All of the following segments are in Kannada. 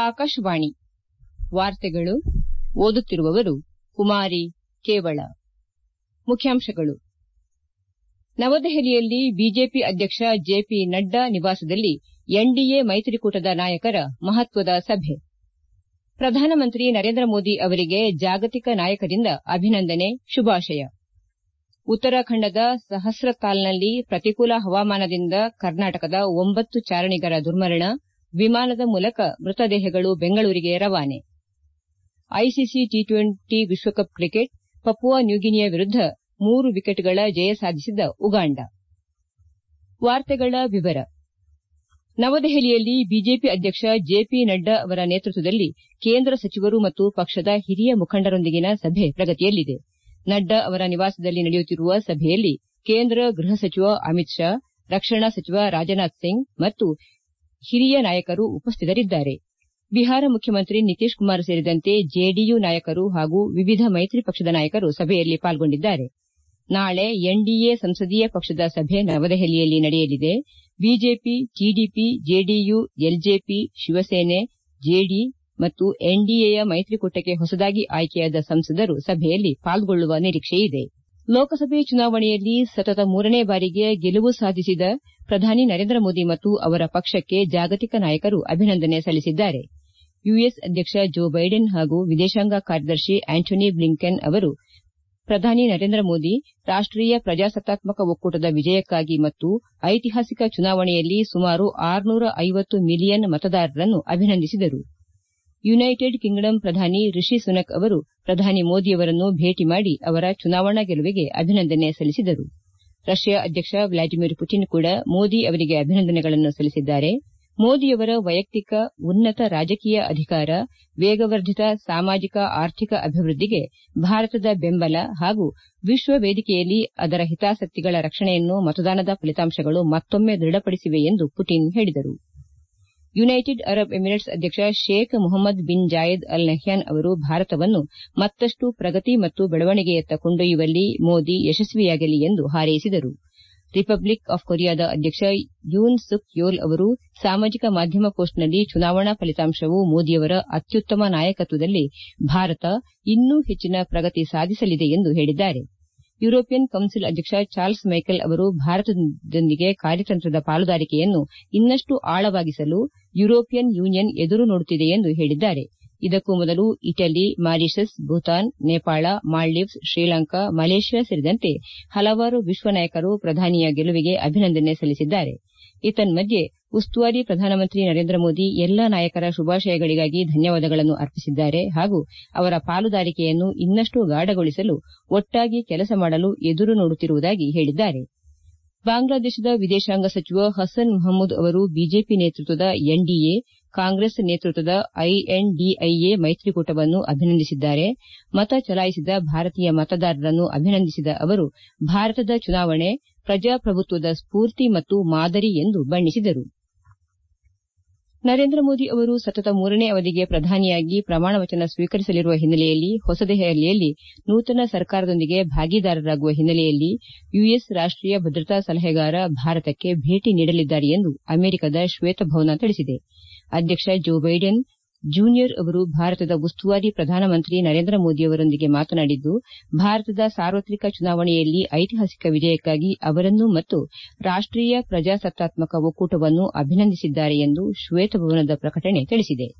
ಆಕಾಶವಾಣಿ ವಾರ್ತೆಗಳು ಓದುತ್ತಿರುವವರು ಕುಮಾರಿ ಕೇವಳ ಮುಖ್ಯಾಂಶಗಳು ನವದೆಹಲಿಯಲ್ಲಿ ಬಿಜೆಪಿ ಅಧ್ಯಕ್ಷ ಜೆಪಿ ನಡ್ಡಾ ನಿವಾಸದಲ್ಲಿ ಎನ್ಡಿಎ ಮೈತ್ರಿಕೂಟದ ನಾಯಕರ ಮಹತ್ವದ ಸಭೆ ಪ್ರಧಾನಮಂತ್ರಿ ನರೇಂದ್ರ ಮೋದಿ ಅವರಿಗೆ ಜಾಗತಿಕ ನಾಯಕರಿಂದ ಅಭಿನಂದನೆ ಶುಭಾಶಯ ಉತ್ತರಾಖಂಡದ ಸಹಸ್ರತಾಲ್ನಲ್ಲಿ ಪ್ರತಿಕೂಲ ಹವಾಮಾನದಿಂದ ಕರ್ನಾಟಕದ ಒಂಬತ್ತು ಚಾರಣಿಗರ ದುರ್ಮರಣ ವಿಮಾನದ ಮೂಲಕ ಮೃತದೇಹಗಳು ಬೆಂಗಳೂರಿಗೆ ರವಾನೆ ಐಸಿಸಿ ಟಿ ಟ್ವೆಂಟಿ ವಿಶ್ವಕಪ್ ಕ್ರಿಕೆಟ್ ಪಪುವಾ ನ್ಯೂಗಿನಿಯಾ ವಿರುದ್ದ ಮೂರು ವಿಕೆಟ್ಗಳ ಜಯ ಸಾಧಿಸಿದ ಉಗಾಂಡ ನವದೆಹಲಿಯಲ್ಲಿ ಬಿಜೆಪಿ ಅಧ್ಯಕ್ಷ ಜೆಪಿ ನಡ್ಡಾ ಅವರ ನೇತೃತ್ವದಲ್ಲಿ ಕೇಂದ್ರ ಸಚಿವರು ಮತ್ತು ಪಕ್ಷದ ಹಿರಿಯ ಮುಖಂಡರೊಂದಿಗಿನ ಸಭೆ ಪ್ರಗತಿಯಲ್ಲಿದೆ ನಡ್ಡಾ ಅವರ ನಿವಾಸದಲ್ಲಿ ನಡೆಯುತ್ತಿರುವ ಸಭೆಯಲ್ಲಿ ಕೇಂದ್ರ ಗೃಹ ಸಚಿವ ಅಮಿತ್ ಶಾ ರಕ್ಷಣಾ ಸಚಿವ ರಾಜನಾಥ್ ಸಿಂಗ್ ಮತ್ತು ಹಿರಿಯ ನಾಯಕರು ಉಪಸ್ಥಿತರಿದ್ದಾರೆ ಬಿಹಾರ ಮುಖ್ಯಮಂತ್ರಿ ನಿತೀಶ್ ಕುಮಾರ್ ಸೇರಿದಂತೆ ಜೆಡಿಯು ನಾಯಕರು ಹಾಗೂ ವಿವಿಧ ಮೈತ್ರಿ ಪಕ್ಷದ ನಾಯಕರು ಸಭೆಯಲ್ಲಿ ಪಾಲ್ಗೊಂಡಿದ್ದಾರೆ ನಾಳೆ ಎನ್ಡಿಎ ಸಂಸದೀಯ ಪಕ್ಷದ ಸಭೆ ನವದೆಹಲಿಯಲ್ಲಿ ನಡೆಯಲಿದೆ BJP TDP JDU LJP Shiv Sena JD ಮತ್ತು ಎನ್ಡಿಎಯ ಮೈತ್ರಿಕೂಟಕ್ಕೆ ಹೊಸದಾಗಿ ಆಯ್ಕೆಯಾದ ಸಂಸದರು ಸಭೆಯಲ್ಲಿ ಪಾಲ್ಗೊಳ್ಳುವ ನಿರೀಕ್ಷೆಯಿದೆ ಲೋಕಸಭೆ ಚುನಾವಣೆಯಲ್ಲಿ ಸತತ ಮೂರನೇ ಬಾರಿಗೆ ಗೆಲುವು ಸಾಧಿಸಿದ ಪ್ರಧಾನಿ ನರೇಂದ್ರ ಮೋದಿ ಮತ್ತು ಅವರ ಪಕ್ಷಕ್ಕೆ ಜಾಗತಿಕ ನಾಯಕರು ಅಭಿನಂದನೆ ಸಲ್ಲಿಸಿದ್ದಾರೆ ಯುಎಸ್ ಅಧ್ಯಕ್ಷ ಜೋ ಬೈಡೆನ್ ಹಾಗೂ ವಿದೇಶಾಂಗ ಕಾರ್ಯದರ್ಶಿ ಆಂಟೋನಿ ಬ್ಲಿಂಕೆನ್ ಅವರು ಪ್ರಧಾನಿ ನರೇಂದ್ರ ಮೋದಿ ರಾಷ್ಟೀಯ ಪ್ರಜಾಸತ್ತಾತ್ಮಕ ಒಕ್ಕೂಟದ ವಿಜಯಕ್ಕಾಗಿ ಮತ್ತು ಐತಿಹಾಸಿಕ ಚುನಾವಣೆಯಲ್ಲಿ ಸುಮಾರು ಆರುನೂರ ಐವತ್ತು ಮಿಲಿಯನ್ ಮತದಾರರನ್ನು ಅಭಿನಂದಿಸಿದರು ಯುನೈಟೆಡ್ ಕಿಂಗ್ಡಮ್ ಪ್ರಧಾನಿ ರಿಷಿ ಸುನಕ್ ಅವರು ಪ್ರಧಾನಿ ಮೋದಿಯವರನ್ನು ಭೇಟಿ ಮಾಡಿ ಅವರ ಚುನಾವಣಾ ಗೆಲುವಿಗೆ ಅಭಿನಂದನೆ ಸಲ್ಲಿಸಿದರು ರಷ್ಯಾ ಅಧ್ಯಕ್ಷ ವ್ಲಾದಿಮಿರ್ ಪುಟಿನ್ ಕೂಡ ಮೋದಿ ಅವರಿಗೆ ಅಭಿನಂದನೆಗಳನ್ನು ಸಲ್ಲಿಸಿದ್ದಾರೆ ಮೋದಿಯವರ ವೈಯಕ್ತಿಕ ಉನ್ನತ ರಾಜಕೀಯ ಅಧಿಕಾರ ವೇಗವರ್ಧಿತ ಸಾಮಾಜಿಕ ಆರ್ಥಿಕ ಅಭಿವೃದ್ದಿಗೆ ಭಾರತದ ಬೆಂಬಲ ಹಾಗೂ ವಿಶ್ವ ವೇದಿಕೆಯಲ್ಲಿ ಅದರ ಹಿತಾಸಕ್ತಿಗಳ ರಕ್ಷಣೆಯನ್ನು ಮತದಾನದ ಫಲಿತಾಂಶಗಳು ಮತ್ತೊಮ್ಮೆ ದೃಢಪಡಿಸಿವೆ ಎಂದು ಪುಟಿನ್ ಹೇಳಿದರು ಯುನೈಟೆಡ್ ಅರಬ್ ಎಮಿರೇಟ್ಸ್ ಅಧ್ಯಕ್ಷ Sheikh Mohammed bin Zayed Al Nahyan ಅವರು ಭಾರತವನ್ನು ಮತ್ತಷ್ಟು ಪ್ರಗತಿ ಮತ್ತು ಬೆಳವಣಿಗೆಯತ್ತ ಕೊಂಡೊಯ್ಯುವಲ್ಲಿ ಮೋದಿ ಯಶಸ್ವಿಯಾಗಲಿ ಎಂದು ಹಾರೈಸಿದರು ರಿಪಬ್ಲಿಕ್ ಆಫ್ ಕೊರಿಯಾದ ಅಧ್ಯಕ್ಷ ಯೂನ್ ಸುಕ್ ಯೋಲ್ ಅವರು ಸಾಮಾಜಿಕ ಮಾಧ್ಯಮ ಪೋಸ್ಟ್ನಲ್ಲಿ ಚುನಾವಣಾ ಫಲಿತಾಂಶವು ಮೋದಿಯವರ ಅತ್ಯುತ್ತಮ ನಾಯಕತ್ವದಲ್ಲಿ ಭಾರತ ಇನ್ನೂ ಹೆಚ್ಚಿನ ಪ್ರಗತಿ ಸಾಧಿಸಲಿದೆ ಎಂದು ಹೇಳಿದ್ದಾರೆ ಯುರೋಪಿಯನ್ ಕೌನ್ಸಿಲ್ ಅಧ್ಯಕ್ಷ ಚಾರ್ಲ್ಸ್ ಮೈಕೆಲ್ ಅವರು ಭಾರತದೊಂದಿಗೆ ಕಾರ್ಯತಂತ್ರದ ಪಾಲುದಾರಿಕೆಯನ್ನು ಇನ್ನಷ್ಟು ಆಳವಾಗಿಸಲು ಯುರೋಪಿಯನ್ ಯೂನಿಯನ್ ಎದುರು ನೋಡುತ್ತಿದೆ ಎಂದು ಹೇಳಿದ್ದಾರೆ ಇದಕ್ಕೂ ಮೊದಲು Italy Mauritius Bhutan Nepal Maldives Sri Lanka Malaysia ಸೇರಿದಂತೆ ಹಲವಾರು ವಿಶ್ವ ನಾಯಕರು ಪ್ರಧಾನಿಯ ಗೆಲುವಿಗೆ ಅಭಿನಂದನೆ ಸಲ್ಲಿಸಿದ್ದಾರೆ ಏತನ್ಮಧ್ಯೆ ಉಸ್ತುವಾರಿ ಪ್ರಧಾನಮಂತ್ರಿ ನರೇಂದ್ರ ಮೋದಿ ಎಲ್ಲಾ ನಾಯಕರ ಶುಭಾಶಯಗಳಿಗಾಗಿ ಧನ್ಯವಾದಗಳನ್ನು ಅರ್ಪಿಸಿದ್ದಾರೆ ಹಾಗೂ ಅವರ ಪಾಲುದಾರಿಕೆಯನ್ನು ಇನ್ನಷ್ಟು ಗಾಢಗೊಳಿಸಲು ಒಟ್ಟಾಗಿ ಕೆಲಸ ಮಾಡಲು ಎದುರು ನೋಡುತ್ತಿರುವುದಾಗಿ ಹೇಳಿದ್ದಾರೆ ಬಾಂಗ್ಲಾದೇಶದ ವಿದೇಶಾಂಗ ಸಚಿವ ಹಸನ್ ಮಹಮೂದ್ ಅವರು ಬಿಜೆಪಿ ನೇತೃತ್ವದ ಎನ್ಡಿಎ ಕಾಂಗ್ರೆಸ್ ನೇತೃತ್ವದ ಐಎನ್ಡಿಐಎ ಮೈತ್ರಿಕೂಟವನ್ನು ಅಭಿನಂದಿಸಿದ್ದಾರೆ ಮತ ಚಲಾಯಿಸಿದ ಭಾರತೀಯ ಮತದಾರರನ್ನು ಅಭಿನಂದಿಸಿದ ಅವರು ಭಾರತದ ಚುನಾವಣೆ ಪ್ರಜಾಪ್ರಭುತ್ವದ ಸ್ಫೂರ್ತಿ ಮತ್ತು ಮಾದರಿ ಎಂದು ಬಣ್ಣಿಸಿದರು ನರೇಂದ್ರ ಮೋದಿ ಅವರು ಸತತ ಮೂರನೇ ಅವಧಿಗೆ ಪ್ರಧಾನಿಯಾಗಿ ಪ್ರಮಾಣವಚನ ಸ್ವೀಕರಿಸಲಿರುವ ಹಿನ್ನೆಲೆಯಲ್ಲಿ ಹೊಸದೆಹಲಿಯಲ್ಲಿ ನೂತನ ಸರ್ಕಾರದೊಂದಿಗೆ ಭಾಗಿದಾರರಾಗುವ ಹಿನ್ನೆಲೆಯಲ್ಲಿ ಯುಎಸ್ ರಾಷ್ಟೀಯ ಭದ್ರತಾ ಸಲಹೆಗಾರ ಭಾರತಕ್ಕೆ ಭೇಟಿ ನೀಡಲಿದ್ದಾರೆ ಎಂದು ಅಮೆರಿಕದ ಶ್ವೇತಭವನ ತಿಳಿಸಿದೆ ಅಧ್ಯಕ್ಷ ಜೋ ಬೈಡೆನ್ ಜೂನಿಯರ್ ಅವರು ಭಾರತದ ಉಸ್ತುವಾರಿ ಪ್ರಧಾನಮಂತ್ರಿ ನರೇಂದ್ರ ಮೋದಿಯವರೊಂದಿಗೆ ಮಾತನಾಡಿದ್ದು ಭಾರತದ ಸಾರ್ವತ್ರಿಕ ಚುನಾವಣೆಯಲ್ಲಿ ಐತಿಹಾಸಿಕ ವಿಜಯಕ್ಕಾಗಿ ಅವರನ್ನು ಮತ್ತು ರಾಷ್ಟೀಯ ಪ್ರಜಾಸತ್ತಾತ್ಮಕ ಒಕ್ಕೂಟವನ್ನು ಅಭಿನಂದಿಸಿದ್ದಾರೆ ಎಂದು ಶ್ವೇತಭವನದ ಪ್ರಕಟಣೆ ತಿಳಿಸಿದೆ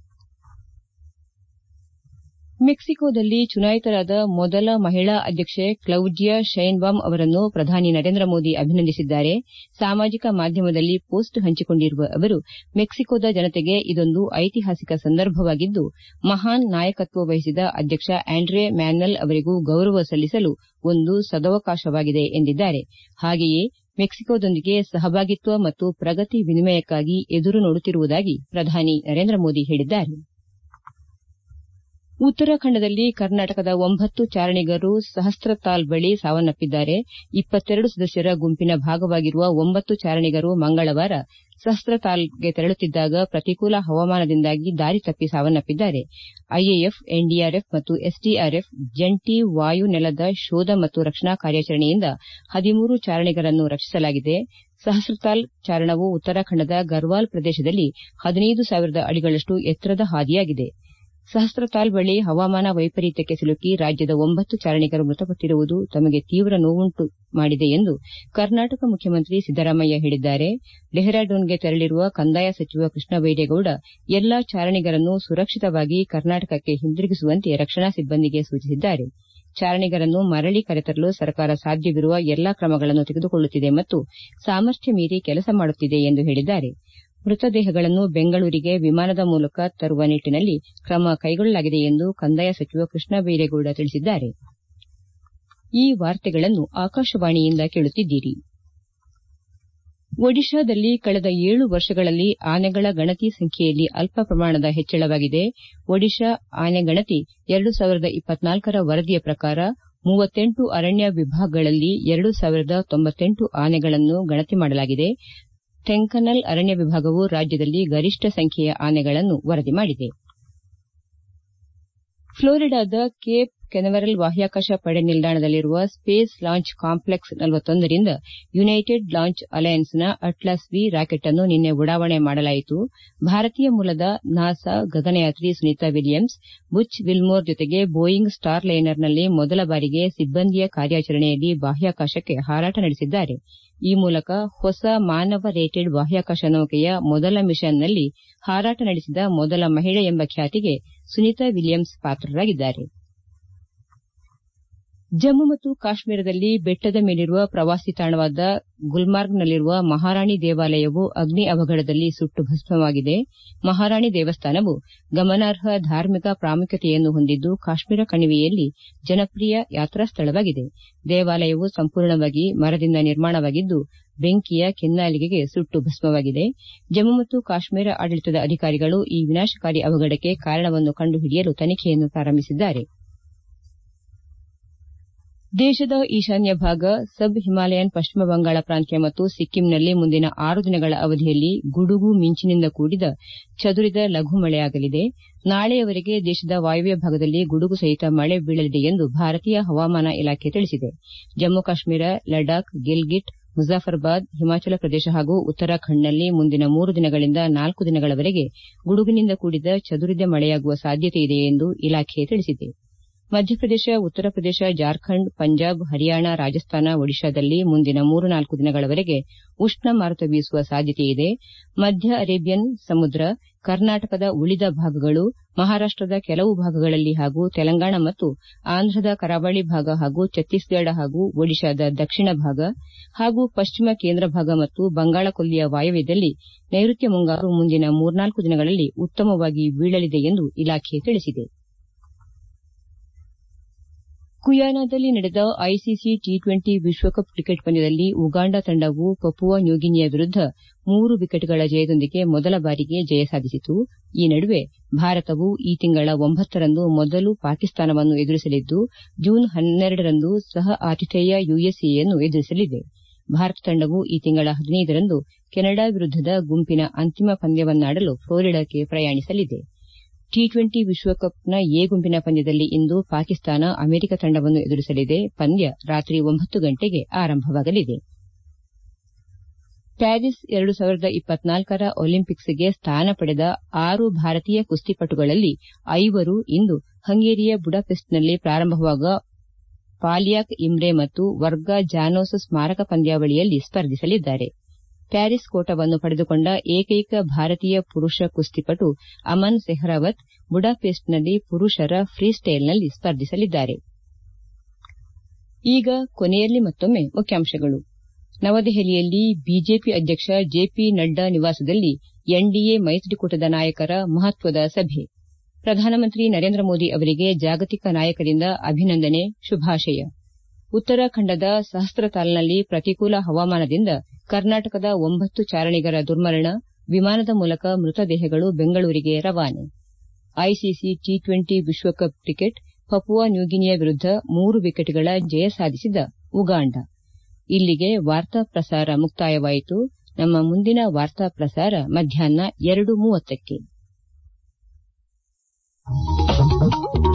ಮೆಕ್ಸಿಕೋದಲ್ಲಿ ಚುನಾಯಿತರಾದ ಮೊದಲ ಮಹಿಳಾ ಅಧ್ಯಕ್ಷೆ ಕ್ಲೌಡಿಯಾ ಶೈನ್ಬಾಮ್ ಅವರನ್ನು ಪ್ರಧಾನಿ ನರೇಂದ್ರ ಮೋದಿ ಅಭಿನಂದಿಸಿದ್ದಾರೆ ಸಾಮಾಜಿಕ ಮಾಧ್ಯಮದಲ್ಲಿ ಪೋಸ್ಟ್ ಹಂಚಿಕೊಂಡಿರುವ ಅವರು ಮೆಕ್ಸಿಕೋದ ಜನತೆಗೆ ಇದೊಂದು ಐತಿಹಾಸಿಕ ಸಂದರ್ಭವಾಗಿದ್ದು ಮಹಾನ್ ನಾಯಕತ್ವ ವಹಿಸಿದ ಅಧ್ಯಕ್ಷ ಆಂಡ್ರೆ ಮ್ಯಾನ್ನಲ್ ಅವರಿಗೂ ಗೌರವ ಸಲ್ಲಿಸಲು ಒಂದು ಸದವಕಾಶವಾಗಿದೆ ಎಂದಿದ್ದಾರೆ ಹಾಗೆಯೇ ಮೆಕ್ಸಿಕೋದೊಂದಿಗೆ ಸಹಭಾಗಿತ್ವ ಮತ್ತು ಪ್ರಗತಿ ವಿನಿಮಯಕ್ಕಾಗಿ ಎದುರು ನೋಡುತ್ತಿರುವುದಾಗಿ ಪ್ರಧಾನಿ ನರೇಂದ್ರ ಮೋದಿ ಹೇಳಿದ್ದಾರೆ ಉತ್ತರಾಖಂಡದಲ್ಲಿ ಕರ್ನಾಟಕದ ಒಂಬತ್ತು ಚಾರಣಿಗರು ಸಹಸ್ರತಾಲ್ ಬಳಿ ಸಾವನ್ನಪ್ಪಿದ್ದಾರೆ ಇಪ್ಪತ್ತೆರಡು ಸದಸ್ಯರ ಗುಂಪಿನ ಭಾಗವಾಗಿರುವ ಒಂಬತ್ತು ಚಾರಣಿಗರು ಮಂಗಳವಾರ ಸಹಸ್ರತಾಲ್ಗೆ ತೆರಳುತ್ತಿದ್ದಾಗ ಪ್ರತಿಕೂಲ ಹವಾಮಾನದಿಂದಾಗಿ ದಾರಿ ತಪ್ಪಿ ಸಾವನ್ನಪ್ಪಿದ್ದಾರೆ ಐಎಎಫ್ ಎನ್ಡಿಆರ್ಎಫ್ ಮತ್ತು ಎಸ್ಡಿಆರ್ಎಫ್ ಜಂಟಿ ವಾಯು ನೆಲದ ಶೋಧ ಮತ್ತು ರಕ್ಷಣಾ ಕಾರ್ಯಾಚರಣೆಯಿಂದ ಹದಿಮೂರು ಚಾರಣಿಗರನ್ನು ರಕ್ಷಿಸಲಾಗಿದೆ ಸಹಸ್ರತಾಲ್ ಚಾರಣವು ಉತ್ತರಾಖಂಡದ ಗರ್ವಾಲ್ ಪ್ರದೇಶದಲ್ಲಿ ಹದಿನೈದು ಸಾವಿರದ ಅಡಿಗಳಷ್ಟು ಎತ್ತರದ ಹಾದಿಯಾಗಿದೆ ಸಹಸ್ರತಾಲ್ ಬಳಿ ಹವಾಮಾನ ವೈಪರೀತ್ಯಕ್ಕೆ ಸಿಲುಕಿ ರಾಜ್ಯದ ಒಂಬತ್ತು ಚಾರಣಿಗರು ಮೃತಪಟ್ಟಿರುವುದು ತಮಗೆ ತೀವ್ರ ನೋವುಂಟು ಮಾಡಿದೆ ಎಂದು ಕರ್ನಾಟಕ ಮುಖ್ಯಮಂತ್ರಿ ಸಿದ್ದರಾಮಯ್ಯ ಹೇಳಿದ್ದಾರೆ ಡೆಹ್ರಾಡೂನ್ಗೆ ತೆರಳಿರುವ ಕಂದಾಯ ಸಚಿವ ಕೃಷ್ಣ ಬೈರೇಗೌಡ ಎಲ್ಲಾ ಚಾರಣಿಗರನ್ನು ಸುರಕ್ಷಿತವಾಗಿ ಕರ್ನಾಟಕಕ್ಕೆ ಹಿಂದಿರುಗಿಸುವಂತೆ ರಕ್ಷಣಾ ಸಿಬ್ಬಂದಿಗೆ ಸೂಚಿಸಿದ್ದಾರೆ ಚಾರಣಿಗರನ್ನು ಮರಳಿ ಕರೆತರಲು ಸರ್ಕಾರ ಸಾಧ್ಯವಿರುವ ಎಲ್ಲಾ ಕ್ರಮಗಳನ್ನು ತೆಗೆದುಕೊಳ್ಳುತ್ತಿದೆ ಮತ್ತು ಸಾಮರ್ಥ್ಯ ಮೀರಿ ಕೆಲಸ ಮಾಡುತ್ತಿದೆ ಎಂದು ಹೇಳಿದ್ದಾರೆ ಮೃತದೇಹಗಳನ್ನು ಬೆಂಗಳೂರಿಗೆ ವಿಮಾನದ ಮೂಲಕ ತರುವ ನಿಟ್ಟಿನಲ್ಲಿ ಕ್ರಮ ಕೈಗೊಳ್ಳಲಾಗಿದೆ ಎಂದು ಕಂದಾಯ ಸಚಿವ ಕೃಷ್ಣ ಬೈರೇಗೌಡ ತಿಳಿಸಿದ್ದಾರೆ ಈ ವಾರ್ತೆಗಳನ್ನು ಆಕಾಶವಾಣಿಯಿಂದ ಕೇಳುತ್ತಿದ್ದೀರಿ ಒಡಿಶಾದಲ್ಲಿ ಕಳೆದ ಏಳು ವರ್ಷಗಳಲ್ಲಿ ಆನೆಗಳ ಗಣತಿ ಸಂಖ್ಯೆಯಲ್ಲಿ ಅಲ್ಪ ಪ್ರಮಾಣದ ಹೆಚ್ಚಳವಾಗಿದೆ ಒಡಿಶಾ ಆನೆ ಗಣತಿ ಎರಡು ಸಾವಿರದ ಇಪ್ಪತ್ನಾಲ್ಕರ ವರದಿಯ ಪ್ರಕಾರ ಮೂವತ್ತೆಂಟು ಅರಣ್ಯ ವಿಭಾಗಗಳಲ್ಲಿ ಎರಡು ಸಾವಿರದ ತೊಂಬತ್ತೆಂಟು ಆನೆಗಳನ್ನು ಗಣತಿ ಮಾಡಲಾಗಿದೆ ಥೆಂಕನಲ್ ಅರಣ್ಯ ವಿಭಾಗವು ರಾಜ್ಯದಲ್ಲಿ ಗರಿಷ್ಠ ಸಂಖ್ಯೆಯ ಆನೆಗಳನ್ನು ವರದಿ ಮಾಡಿದೆ ಫ್ಲೋರಿಡಾದ ಕೇಪ್ ಕೆನವೆರಲ್ ಬಾಹ್ಯಾಕಾಶ ಪಡೆ ನಿಲ್ದಾಣದಲ್ಲಿರುವ ಸ್ಪೇಸ್ ಲಾಂಚ್ ಕಾಂಪ್ಲೆಕ್ಸ್ ರಿಂದ ಯುನೈಟೆಡ್ ಲಾಂಚ್ ಅಲಯನ್ಸ್ನ ಅಟ್ಲಾಸ್ ವಿ ರಾಕೆಟ್ ಅನ್ನು ನಿನ್ನೆ ಉಡಾವಣೆ ಮಾಡಲಾಯಿತು ಭಾರತೀಯ ಮೂಲದ ನಾಸಾ ಗಗನಯಾತ್ರಿ ಸುನೀತಾ ವಿಲಿಯಮ್ಸ್ ಬುಚ್ ವಿಲ್ಮೋರ್ ಜೊತೆಗೆ ಬೋಯಿಂಗ್ ಸ್ಟಾರ್ ಲೈನರ್ನಲ್ಲಿ ಮೊದಲ ಬಾರಿಗೆ ಸಿಬ್ಬಂದಿಯ ಕಾರ್ಯಾಚರಣೆಯಲ್ಲಿ ಬಾಹ್ಯಾಕಾಶಕ್ಕೆ ಹಾರಾಟ ನಡೆಸಿದ್ದಾರೆ ಈ ಮೂಲಕ ಹೊಸ ಮಾನವ ರೇಟೆಡ್ ಬಾಹ್ಯಾಕಾಶ ನೌಕೆಯ ಮೊದಲ ಮಿಷನ್ನಲ್ಲಿ ಹಾರಾಟ ನಡೆಸಿದ ಮೊದಲ ಮಹಿಳೆ ಎಂಬ ಖ್ಯಾತಿಗೆ ಸುನೀತಾ ವಿಲಿಯಮ್ಸ್ ಪಾತ್ರರಾಗಿದ್ದಾರೆ ಜಮ್ಮು ಮತ್ತು ಕಾಶ್ಮೀರದಲ್ಲಿ ಬೆಟ್ಟದ ಮೇಲಿರುವ ಪ್ರವಾಸಿ ತಾಣವಾದ ಗುಲ್ಮಾರ್ಗ್ನಲ್ಲಿರುವ ಮಹಾರಾಣಿ ದೇವಾಲಯವು ಅಗ್ನಿ ಅವಘಡದಲ್ಲಿ ಸುಟ್ಟು ಭಸ್ಮವಾಗಿದೆ ಮಹಾರಾಣಿ ದೇವಸ್ಥಾನವು ಗಮನಾರ್ಹ ಧಾರ್ಮಿಕ ಪ್ರಾಮುಖ್ಯತೆಯನ್ನು ಹೊಂದಿದ್ದು ಕಾಶ್ಮೀರ ಕಣಿವೆಯಲ್ಲಿ ಜನಪ್ರಿಯ ಯಾತ್ರಾ ಸ್ಥಳವಾಗಿದೆ ದೇವಾಲಯವು ಸಂಪೂರ್ಣವಾಗಿ ಮರದಿಂದ ನಿರ್ಮಾಣವಾಗಿದ್ದು ಬೆಂಕಿಯ ಕೆನ್ನಾಲಿಗೆಗೆ ಸುಟ್ಟು ಭಸ್ಮವಾಗಿದೆ ಜಮ್ಮು ಮತ್ತು ಕಾಶ್ಮೀರ ಆಡಳಿತದ ಅಧಿಕಾರಿಗಳು ಈ ವಿನಾಶಕಾರಿ ಅವಘಡಕ್ಕೆ ಕಾರಣವನ್ನು ಕಂಡುಹಿಡಿಯಲು ತನಿಖೆಯನ್ನು ಪ್ರಾರಂಭಿಸಿದ್ದಾರೆ ದೇಶದ ಈಶಾನ್ಯ ಭಾಗ ಸಬ್ ಹಿಮಾಲಯನ್ ಪಶ್ಚಿಮ ಬಂಗಾಳ ಪ್ರಾಂತ್ಯ ಮತ್ತು ಸಿಕ್ಕಿಂನಲ್ಲಿ ಮುಂದಿನ ಆರು ದಿನಗಳ ಅವಧಿಯಲ್ಲಿ ಗುಡುಗು ಮಿಂಚಿನಿಂದ ಕೂಡಿದ ಚದುರಿದ ಲಘು ಮಳೆಯಾಗಲಿದೆ ನಾಳೆಯವರೆಗೆ ದೇಶದ ವಾಯವ್ಯ ಭಾಗದಲ್ಲಿ ಗುಡುಗು ಸಹಿತ ಮಳೆ ಬೀಳಲಿದೆ ಎಂದು ಭಾರತೀಯ ಹವಾಮಾನ ಇಲಾಖೆ ತಿಳಿಸಿದೆ ಜಮ್ಮು ಕಾಶ್ಮೀರ ಲಡಾಖ್ ಗಿಲ್ಗಿಟ್ ಮುಜಾಫರ್ಬಾದ್ ಹಿಮಾಚಲ ಪ್ರದೇಶ ಹಾಗೂ ಉತ್ತರಾಖಂಡ್ನಲ್ಲಿ ಮುಂದಿನ ಮೂರು ದಿನಗಳಿಂದ ನಾಲ್ಕು ದಿನಗಳವರೆಗೆ ಗುಡುಗಿನಿಂದ ಕೂಡಿದ ಚದುರಿದ ಮಳೆಯಾಗುವ ಸಾಧ್ಯತೆಯಿದೆ ಎಂದು ಇಲಾಖೆ ತಿಳಿಸಿದೆ ಮಧ್ಯಪ್ರದೇಶ ಉತ್ತರ ಪ್ರದೇಶ ಜಾರ್ಖಂಡ್ ಪಂಜಾಬ್ ಹರಿಯಾಣ ರಾಜಸ್ಥಾನ ಒಡಿಶಾದಲ್ಲಿ ಮುಂದಿನ ಮೂರು ನಾಲ್ಕು ದಿನಗಳವರೆಗೆ ಉಷ್ಣ ಮಾರುತ ಬೀಸುವ ಸಾಧ್ಯತೆಯಿದೆ ಮಧ್ಯ ಅರೇಬಿಯನ್ ಸಮುದ್ರ ಕರ್ನಾಟಕದ ಉಳಿದ ಭಾಗಗಳು ಮಹಾರಾಷ್ಟದ ಕೆಲವು ಭಾಗಗಳಲ್ಲಿ ಹಾಗೂ ತೆಲಂಗಾಣ ಮತ್ತು ಆಂಧ್ರದ ಕರಾವಳಿ ಭಾಗ ಹಾಗೂ ಛತ್ತೀಸ್ಗಢ ಹಾಗೂ ಒಡಿಶಾದ ದಕ್ಷಿಣ ಭಾಗ ಹಾಗೂ ಪಶ್ಚಿಮ ಕೇಂದ್ರ ಭಾಗ ಮತ್ತು ಬಂಗಾಳಕೊಲ್ಲಿಯ ವಾಯವ್ಯದಲ್ಲಿ ನೈಋತ್ಯ ಮುಂಗಾರು ಮುಂದಿನ ಮೂರ್ನಾಲ್ಕು ದಿನಗಳಲ್ಲಿ ಉತ್ತಮವಾಗಿ ಬೀಳಲಿದೆ ಎಂದು ಇಲಾಖೆ ತಿಳಿಸಿದೆ ಗುಯಾನಾದಲ್ಲಿ ನಡೆದ ಐಸಿಸಿ ಟಿ ಟ್ವೆಂಟಿ ವಿಶ್ವಕಪ್ ಕ್ರಿಕೆಟ್ ಪಂದ್ಯದಲ್ಲಿ ಉಗಾಂಡ ತಂಡವು ಪಪುವಾ ನ್ಯೂಗಿನಿಯಾ ವಿರುದ್ದ ಮೂರು ವಿಕೆಟ್ಗಳ ಜಯದೊಂದಿಗೆ ಮೊದಲ ಬಾರಿಗೆ ಜಯ ಸಾಧಿಸಿತು ಈ ನಡುವೆ ಭಾರತವು ಈ ತಿಂಗಳ ಒಂಬತ್ತರಂದು ಮೊದಲು ಪಾಕಿಸ್ತಾನವನ್ನು ಎದುರಿಸಲಿದ್ದು ಜೂನ್ ಹನ್ನೆರಡರಂದು ಸಹ ಆತಿಥೇಯ ಯುಎಸ್ಎಯನ್ನು ಎದುರಿಸಲಿದೆ ಭಾರತ ತಂಡವು ಈ ತಿಂಗಳ ಹದಿನೈದರಂದು ಕೆನಡಾ ವಿರುದ್ದದ ಗುಂಪಿನ ಅಂತಿಮ ಪಂದ್ಯವನ್ನಾಡಲು ಫ್ಲೋರಿಡಾಕ್ಕೆ ಪ್ರಯಾಣಿಸಲಿದೆ ಟಿ ಟ್ವೆಂಟಿ ವಿಶ್ವಕಪ್ನ ಎ ಗುಂಪಿನ ಪಂದ್ಯದಲ್ಲಿ ಇಂದು ಪಾಕಿಸ್ತಾನ ಅಮೆರಿಕ ತಂಡವನ್ನು ಎದುರಿಸಲಿದೆ ಪಂದ್ಯ ರಾತ್ರಿ ಒಂಬತ್ತು ಗಂಟೆಗೆ ಆರಂಭವಾಗಲಿದೆ ಪ್ಯಾರಿಸ್ ಎರಡು ಸಾವಿರದ ಇಪ್ಪತ್ನಾಲ್ಕರ ಒಲಿಂಪಿಕ್ಸ್ಗೆ ಸ್ಥಾನ ಪಡೆದ ಆರು ಭಾರತೀಯ ಕುಸ್ತಿಪಟುಗಳಲ್ಲಿ ಐವರು ಇಂದು ಹಂಗೇರಿಯ ಬುಡಾಪೆಸ್ಟ್ನಲ್ಲಿ ಪ್ರಾರಂಭವಾಗುವ ಪಾಲಿಯಾಕ್ ಇಮ್ರೆ ಮತ್ತು ವರ್ಗ ಜಾನೋಸ್ ಸ್ಮಾರಕ ಪಂದ್ಯಾವಳಿಯಲ್ಲಿ ಸ್ಪರ್ಧಿಸಲಿದ್ದಾರೆ ಪ್ಯಾರಿಸ್ ಕೋಟಾವನ್ನು ಪಡೆದುಕೊಂಡ ಏಕೈಕ ಭಾರತೀಯ ಪುರುಷ ಕುಸ್ತಿಪಟು ಅಮನ್ ಸೆಹ್ರಾವತ್ ಬುಡಾಪೆಸ್ಟ್ನಲ್ಲಿ ಪುರುಷರ ಫ್ರೀಸ್ಟೈಲ್ನಲ್ಲಿ ಸ್ಪರ್ಧಿಸಲಿದ್ದಾರೆ ಈಗ ಕೊನೆಯಲ್ಲಿ ಮತ್ತೊಮ್ಮೆ ಮುಖ್ಯಾಂಶಗಳು ನವದೆಹಲಿಯಲ್ಲಿ ಬಿಜೆಪಿ ಅಧ್ಯಕ್ಷ ಜೆಪಿ ನಡ್ಡಾ ನಿವಾಸದಲ್ಲಿ ಎನ್ಡಿಎ ಮೈತ್ರಿಕೂಟದ ನಾಯಕರ ಮಹತ್ವದ ಸಭೆ ಪ್ರಧಾನಮಂತ್ರಿ ನರೇಂದ್ರ ಮೋದಿ ಅವರಿಗೆ ಜಾಗತಿಕ ನಾಯಕರಿಂದ ಅಭಿನಂದನೆ ಶುಭಾಶಯ ಉತ್ತರಾಖಂಡದ ಸಹಸ್ರತಾಲ್ನಲ್ಲಿ ಪ್ರತಿಕೂಲ ಹವಾಮಾನದಿಂದ ಕರ್ನಾಟಕದ ಒಂಬತ್ತು ಚಾರಣಿಗರ ದುರ್ಮರಣ ವಿಮಾನದ ಮೂಲಕ ಮೃತದೇಹಗಳು ಬೆಂಗಳೂರಿಗೆ ರವಾನೆ ಐಸಿಸಿ ಟಿ ಟ್ವೆಂಟಿ ವಿಶ್ವಕಪ್ ಕ್ರಿಕೆಟ್ ಪಪುವಾ ನ್ಯೂಗಿನಿಯಾ ವಿರುದ್ಧ ಮೂರು ವಿಕೆಟ್ಗಳ ಜಯ ಸಾಧಿಸಿದ ಉಗಾಂಡ ಇಲ್ಲಿಗೆ ವಾರ್ತಾ ಪ್ರಸಾರ ಮುಕ್ತಾಯವಾಯಿತು ನಮ್ಮ ಮುಂದಿನ ವಾರ್ತಾ ಪ್ರಸಾರ ಮಧ್ಯಾಹ್ನ ಎರಡು ಮೂವತ್ತಕ್ಕೆ